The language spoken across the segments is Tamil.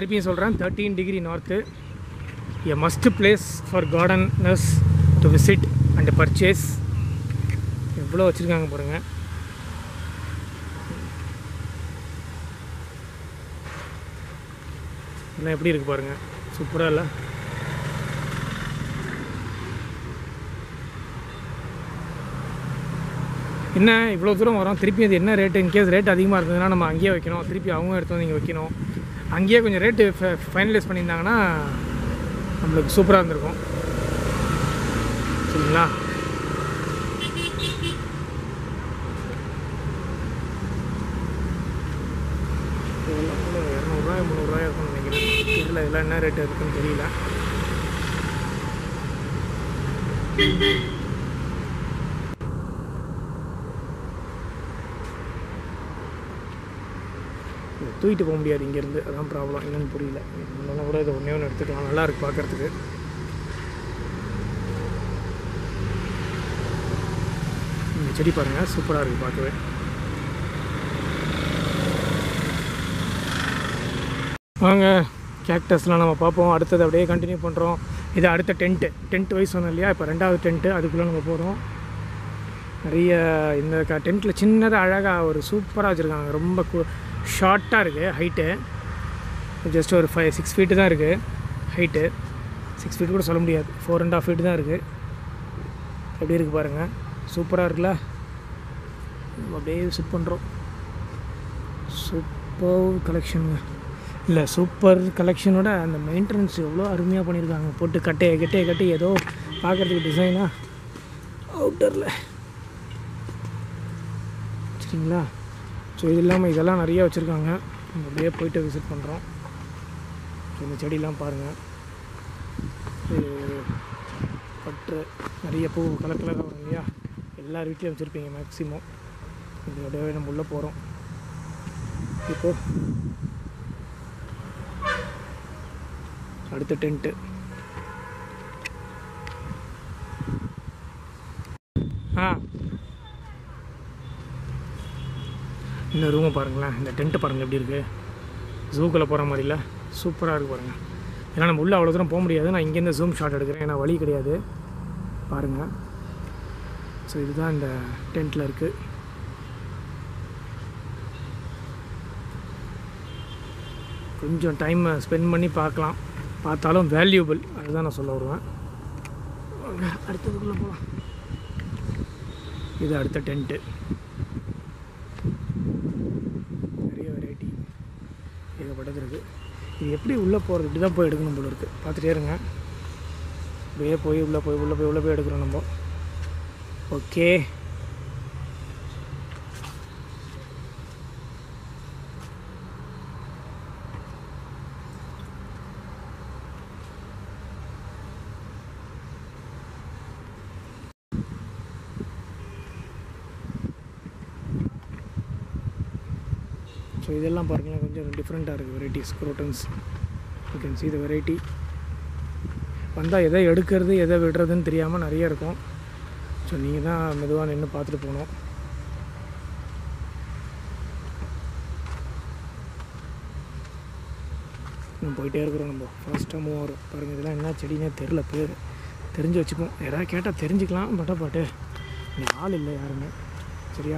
திருப்பியும் சொல்கிறேன் thirteen degree north a must place for gardeners to visit and purchase எவ்வளோ வச்சுருக்காங்க பாருங்கள் இதெல்லாம் எப்படி இருக்குது பாருங்கள் சூப்பராக இல்லை என்ன இவ்வளோ தூரம் வரோம் திருப்பி அது என்ன ரேட்டு இன்கேஸ் ரேட் அதிகமாக இருந்ததுன்னா நம்ம அங்கேயே வைக்கணும் திருப்பி அவங்க எடுத்து வந்து இங்கே வைக்கணும் அங்கேயே கொஞ்சம் ரேட்டு ஃபைனலைஸ் பண்ணியிருந்தாங்கன்னா நம்மளுக்கு சூப்பராக இருந்திருக்கும் சரிங்களா இதெல்லாம் கூட இரநூறுவா முந்நூறுரூவாயா இருக்கும்னு நினைக்கிறேன் தெரியல இதெல்லாம் என்ன ரேட்டு இருக்குன்னு தெரியல இதை தூக்கிட்டு போக முடியாது இங்கேருந்து அதான் ப்ராப்ளம் என்னன்னு புரியல இல்லைன்னா கூட இதை ஒன்றே ஒன்று எடுத்துக்கலாம் நல்லா இருக்கு பார்க்குறதுக்கு இந்த செடி பாருங்கள் சூப்பராக இருக்குது பார்க்கவே வாங்க கேக்டஸ்லாம் நம்ம பார்ப்போம் அடுத்தது அப்படியே கண்டினியூ பண்ணுறோம் இது அடுத்த டென்ட்டு டென்ட் வைஸ் சொன்னோம் இல்லையா இப்போ ரெண்டாவது டென்ட்டு அதுக்குள்ளே நம்ம போகிறோம் நிறைய இந்த க டென்ட்டில் சின்னதாக அழகாக ஒரு சூப்பராக வச்சுருக்காங்க ரொம்ப ஷார்ட்டாக இருக்குது ஹைட்டு ஜஸ்ட் ஒரு ஃபைவ் சிக்ஸ் ஃபீட்டு தான் இருக்குது ஹைட்டு சிக்ஸ் ஃபீட் கூட சொல்ல முடியாது ஃபோர் அண்ட் ஆஃப் ஃபீட் தான் இருக்குது எப்படி இருக்குது பாருங்கள் சூப்பராக இருக்குல்ல நம்ம அப்படியே செட் பண்ணுறோம் சூப்பர் கலெக்ஷனுங்க இல்லை சூப்பர் கலெக்ஷனோட அந்த மெயின்டெனன்ஸ் எவ்வளோ அருமையாக பண்ணியிருக்காங்க போட்டு கட்டையை கட்டையை கட்டி ஏதோ பார்க்குறதுக்கு டிசைனாக அவுட்டரில் சரிங்களா ஸோ இது இல்லாமல் இதெல்லாம் நிறைய வச்சுருக்காங்க நம்ம அப்படியே போயிட்டு விசிட் பண்ணுறோம் ஸோ இந்த செடியெலாம் பாருங்கள் இது பற்று நிறைய பூ கலர் கலராக வரும் இல்லையா எல்லார் வீட்லேயும் வச்சுருப்பீங்க மேக்ஸிமம் இதோடவே நம்ம உள்ளே போகிறோம் இப்போது அடுத்த டென்ட்டு ஆ இந்த ரூமை பாருங்களேன் இந்த டென்ட்டு பாருங்கள் எப்படி இருக்குது ஜூக்குள்ளே போகிற மாதிரி இல்லை சூப்பராக இருக்குது பாருங்கள் ஏன்னா நம்ம உள்ளே அவ்வளோ தூரம் போக முடியாது நான் இங்கேருந்து ஜூம் ஷாட் எடுக்கிறேன் ஏன்னா வழி கிடையாது பாருங்கள் ஸோ இதுதான் இந்த டென்ட்டில் இருக்குது கொஞ்சம் டைம் ஸ்பெண்ட் பண்ணி பார்க்கலாம் பார்த்தாலும் வேல்யூபிள் அதுதான் நான் சொல்ல வருவேன் வாங்க, அடுத்ததுக்குள்ளே போகலாம் இது அடுத்த டென்ட்டு நிறைய வெரைட்டி ஏகப்பட்டது இருக்குது இது எப்படி உள்ளே போகிறது இப்படி தான் போய் எடுக்கணும் போல இருக்குது பார்த்துட்டே இருங்க அப்படியே போய் உள்ளே போய் உள்ளே போய் உள்ளே போய் எடுக்கிறோம் நம்ம ஓகே ஸோ இதெல்லாம் பாருங்களேன் கொஞ்சம் டிஃப்ரெண்ட்டாக இருக்குது varieties crotons you can see the variety வந்தால் எதை எடுக்கிறது எதை விடுறதுன்னு தெரியாமல் நிறைய இருக்கும் ஸோ நீங்கள் தான் மெதுவாக நின்று பார்த்துட்டு போகணும் இன்னும் போயிட்டே இருக்கிறோம் நம்ம ஃபாஸ்ட்டாக மூவ் ஆகிறோம் பாருங்கள் இதெல்லாம் என்ன செடினே தெரில பேர் தெரிஞ்சு வச்சுப்போம் யாராவது கேட்டால் தெரிஞ்சுக்கலாம் பட்டா பாட்டு இங்கே ஆள் இல்லை யாருமே சரியா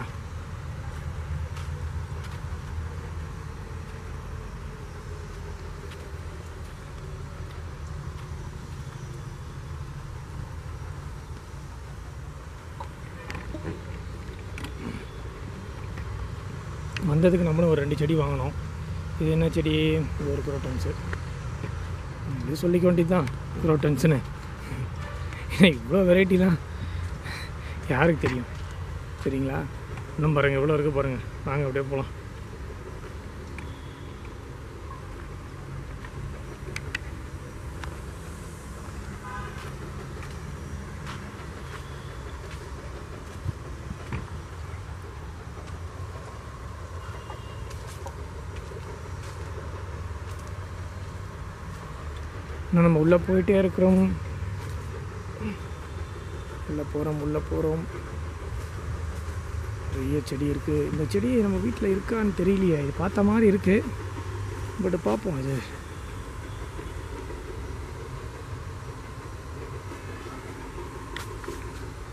வந்ததுக்கு நம்மளும் ஒரு ரெண்டு செடி வாங்கினோம் இது என்ன செடி இது ஒரு குரோட்டன்ஸு இது சொல்லிக்க வேண்டியது தான் குரோட்டன்ஸுன்னு இவ்வளோ வெரைட்டிலாம் யாருக்கு தெரியும் சரிங்களா இன்னும் பாருங்கள் எவ்வளோ இருக்குது பாருங்கள் வாங்க அப்படியே போகலாம் இன்னும் நம்ம உள்ளே போயிட்டே இருக்கிறோம் உள்ளே போகிறோம் உள்ளே போகிறோம் நிறைய செடி இருக்குது இந்த செடி நம்ம வீட்டில் இருக்கான்னு தெரியலையே இது பார்த்த மாதிரி இருக்குது பட் பார்ப்போம் இது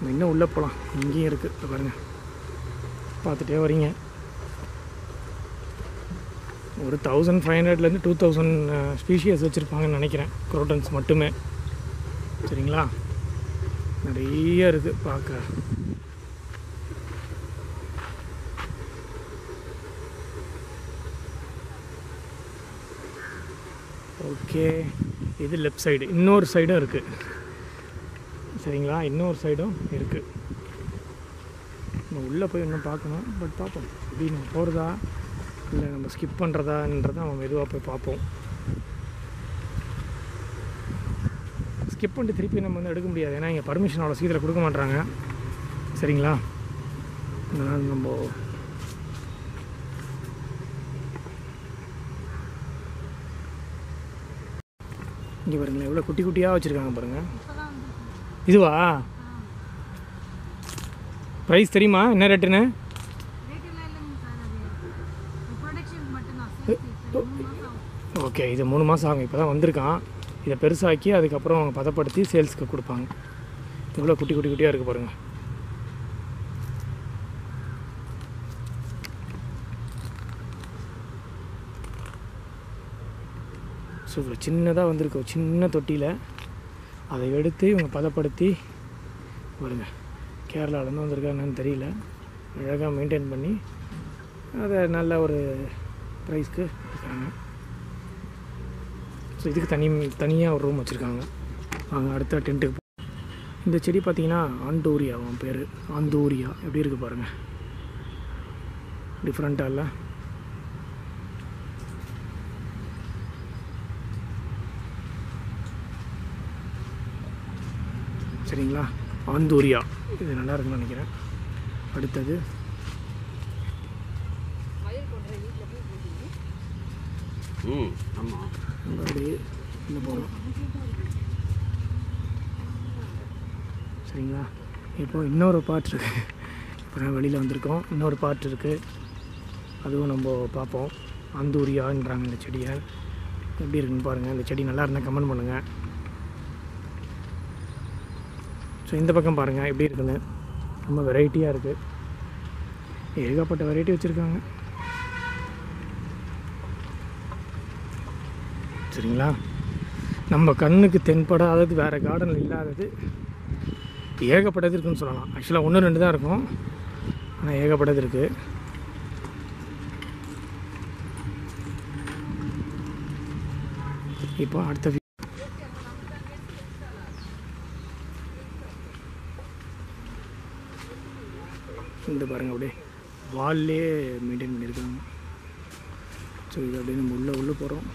நம்ம இன்னும் உள்ளே போகலாம் இங்கேயும் இருக்குது பாருங்கள் பார்த்துட்டே வரீங்க ஒரு தௌசண்ட் ஃபைவ் ஹண்ட்ரட்லேருந்து டூ தௌசண்ட் ஸ்பீஷியஸ் வச்சுருப்பாங்கன்னு நினைக்கிறேன் குரோட்டன்ஸ் மட்டுமே சரிங்களா நிறைய இருக்குது பார்க்க ஓகே இது லெஃப்ட் சைடு இன்னொரு சைடும் இருக்குது சரிங்களா இன்னொரு சைடும் இருக்குது நம்ம உள்ளே போய் இன்னும் பார்க்கணும் பட் பார்ப்போம் எப்படி நம்ம போகிறதா இல்லை நம்ம ஸ்கிப் பண்ணுறதான்றதை நம்ம மெதுவாக போய் பார்ப்போம் ஸ்கிப் பண்ணிட்டு திருப்பி நம்ம வந்து எடுக்க முடியாது ஏன்னா இங்கே பர்மிஷன் அவ்வளோ சீக்கிரம் கொடுக்க மாட்றாங்க சரிங்களா அதனால் நம்ம இங்கே பாருங்களேன் எவ்வளோ குட்டி குட்டியாக வச்சுருக்காங்க பாருங்கள் இதுவா ப்ரைஸ் தெரியுமா என்ன ரேட்டுன்னு ரேட்டெல்லாம் இல்லைங்க சார் அது ப்ரொடக்ஷன் மட்டும்தான் சேல்ஸ் இப்போ மூணு மாதம் ஆகும் ஓகே இது மூணு மாதம் ஆகும் இப்போ தான் வந்திருக்கான் இதை பெருசாக்கி அதுக்கப்புறம் அவங்க பதப்படுத்தி சேல்ஸ்க்கு கொடுப்பாங்க எவ்வளோ குட்டி குட்டி குட்டியாக இருக்குது பாருங்கள் ஸோ இவ்வளோ சின்னதாக வந்திருக்கு ஒரு சின்ன தொட்டியில் அதை எடுத்து இவங்க பதப்படுத்தி பாருங்க கேரளாவிலேருந்து வந்திருக்காங்கன்னு தெரியல அழகாக மெயின்டைன் பண்ணி அதை நல்ல ஒரு ப்ரைஸ்க்கு விற்கிறாங்க ஸோ இதுக்கு தனி தனியாக ஒரு ரூம் வச்சுருக்காங்க அவங்க அடுத்த டென்ட்டுக்கு இந்த செடி பார்த்தீங்கன்னா ஆண்டோரியா அவன் பேர் ஆந்தோரியா எப்படி இருக்குது பாருங்கள் டிஃப்ரெண்ட்டாக இல்லை சரிங்களா ஆந்தூரியா இது நல்லா இருக்குன்னு நினைக்கிறேன் அடுத்தது ம் ஆமாம் நம்ம அப்படியே இந்த போகலாம் சரிங்களா இப்போ இன்னொரு பார்ட் இருக்குது இப்போ நான் வெளியில் வந்திருக்கோம் இன்னொரு பார்ட் இருக்குது அதுவும் நம்ம பார்ப்போம் அந்தூரியான்றாங்க இந்த செடியை எப்படி இருக்குன்னு பாருங்கள் இந்த செடி நல்லா இருந்தால் கமெண்ட் பண்ணுங்கள் ஸோ இந்த பக்கம் பாருங்கள் எப்படி இருக்குன்னு ரொம்ப வெரைட்டியாக இருக்குது ஏகப்பட்ட வெரைட்டி வச்சுருக்காங்க சரிங்களா நம்ம கண்ணுக்கு தென்படாதது வேறு கார்டனில் இல்லாதது ஏகப்பட்டது இருக்குன்னு சொல்லலாம் ஆக்சுவலாக ஒன்று ரெண்டு தான் இருக்கும் ஆனால் ஏகப்பட்டது இருக்குது இப்போ அடுத்த வி- இந்த பாருங்க அப்படியே வால்லே மெயின்டைன் பண்ணியிருக்காங்க ஸோ இது அப்படியே நம்ம உள்ளே உள்ளே போகிறோம்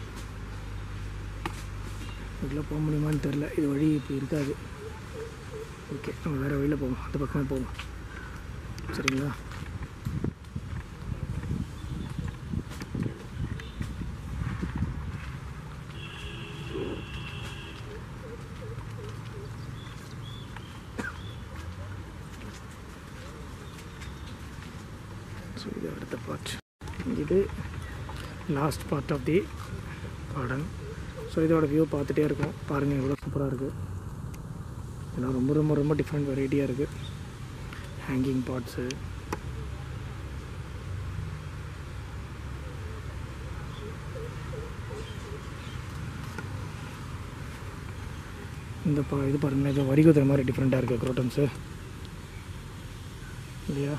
உள்ளே போக முடியுமான்னு தெரில இது வழி இப்போ இருக்காது ஓகே நம்ம வேறு வழியில் போவோம் அந்த பக்கமே போவோம் சரிங்களா ஸோ இது அடுத்த பார்ட் இது last part of the garden so இதோட வியூ பார்த்துட்டே இருக்கும் பாருங்கள் எவ்வளோ சூப்பராக இருக்குது இதெல்லாம் ரொம்ப ரொம்ப ரொம்ப டிஃப்ரெண்ட் வெரைட்டியாக இருக்குது ஹேங்கிங் பார்ட்ஸு இந்த பா இது பாருங்கள் இது வரிகுத்துற மாதிரி டிஃப்ரெண்ட்டாக இருக்குது குரோட்டன்ஸு இல்லையா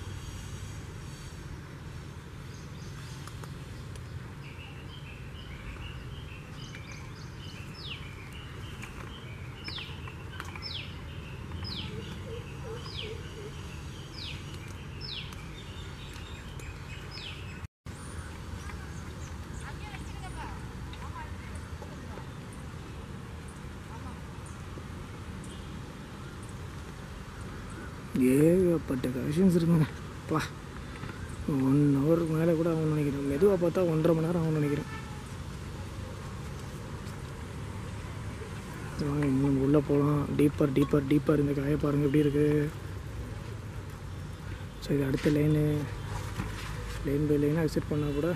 ஏகப்பட்ட கலெக்ஷன்ஸ் இருக்குங்க பா ஒன் ஹவருக்கு மேலே கூட ஆகும்னு நினைக்கிறேன் மெதுவாக பார்த்தா ஒன்றரை மணி நேரம் ஆகும்னு நினைக்கிறேன் சரி, வாங்க இன்னும் உள்ளே போகலாம் டீப்பர் டீப்பர் டீப்பர் இந்த காயை பாருங்கள் எப்படி இருக்குது ஸோ இது அடுத்த லைனு லைன் பை லைனாக விசிட் பண்ணால் கூட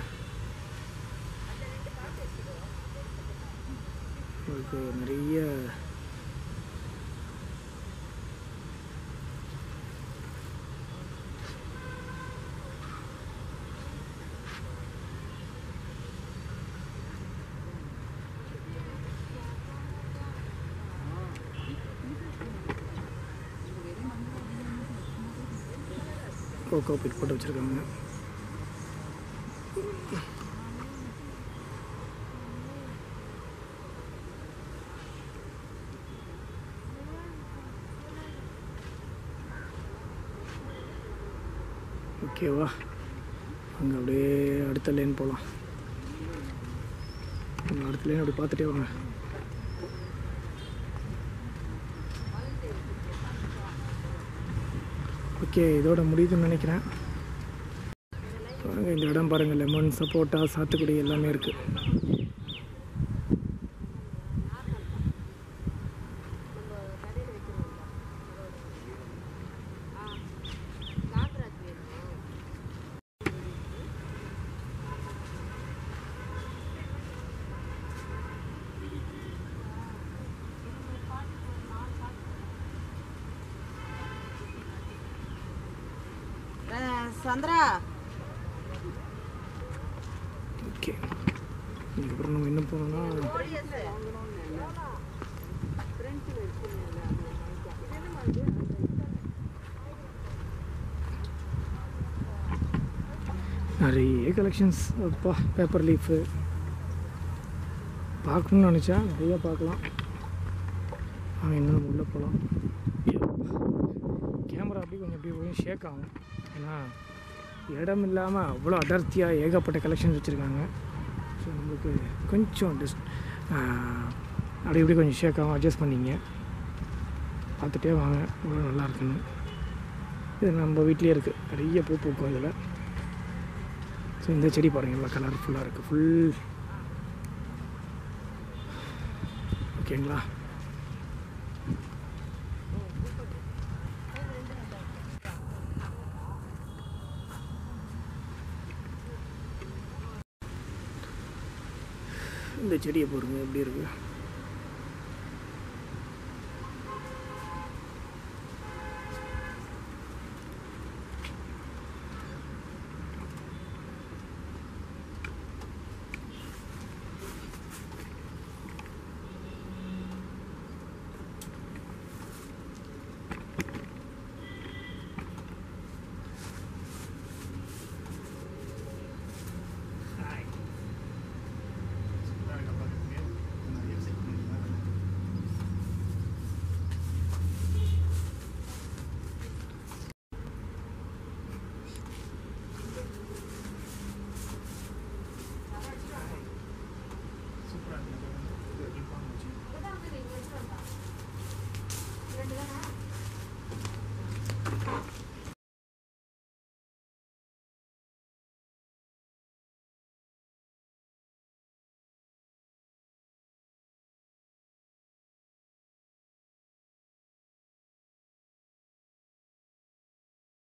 உங்களுக்கு நிறைய கோகோ பீட் போட்டு வச்சுருக்காங்க ஓகேவா அங்கே அப்படியே அடுத்த லைன் போகலாம் அடுத்த லைன் அப்படி பார்த்துட்டே வாங்க ஓகே இதோட முடியுதுன்னு நினைக்கிறேன் பாருங்க இந்த இடம் பாருங்கள் லெமன் சப்போட்டா சாத்துக்குடி எல்லாமே இருக்குது சந்திரா ஓகே இதுக்கப்புறம் நம்ம என்ன போனோம்னா நிறைய கலெக்ஷன்ஸ் அப்பா பேப்பர் லீஃபு பார்க்கணும்னு நினச்சா நிறைய பார்க்கலாம் அவன் இன்னும் நம்ம உள்ளே போகலாம் கேமரா அப்படி கொஞ்சம் அப்படி கொஞ்சம் ஷேக் ஆகும் ஏன்னா இடம் இல்லாமல் அவ்வளோ அடர்த்தியாக ஏகப்பட்ட கலெக்ஷன்ஸ் வச்சுருக்காங்க ஸோ நம்மளுக்கு கொஞ்சம் டிஸ் அப்படி இப்படி கொஞ்சம் ஷேக் ஆகும் அட்ஜஸ்ட் பண்ணிங்க பார்த்துட்டே வாங்க இவ்வளோ நல்லா இருக்குன்னு இது நம்ம வீட்லேயே இருக்குது நிறைய பூ பூக்கும் இதில் ஸோ இந்த செடி பாருங்கள் எல்லாம் கலர்ஃபுல்லாக இருக்குது ஃபுல் ஓகேங்களா இந்த செடியை பாருங்க எப்படி இருக்குது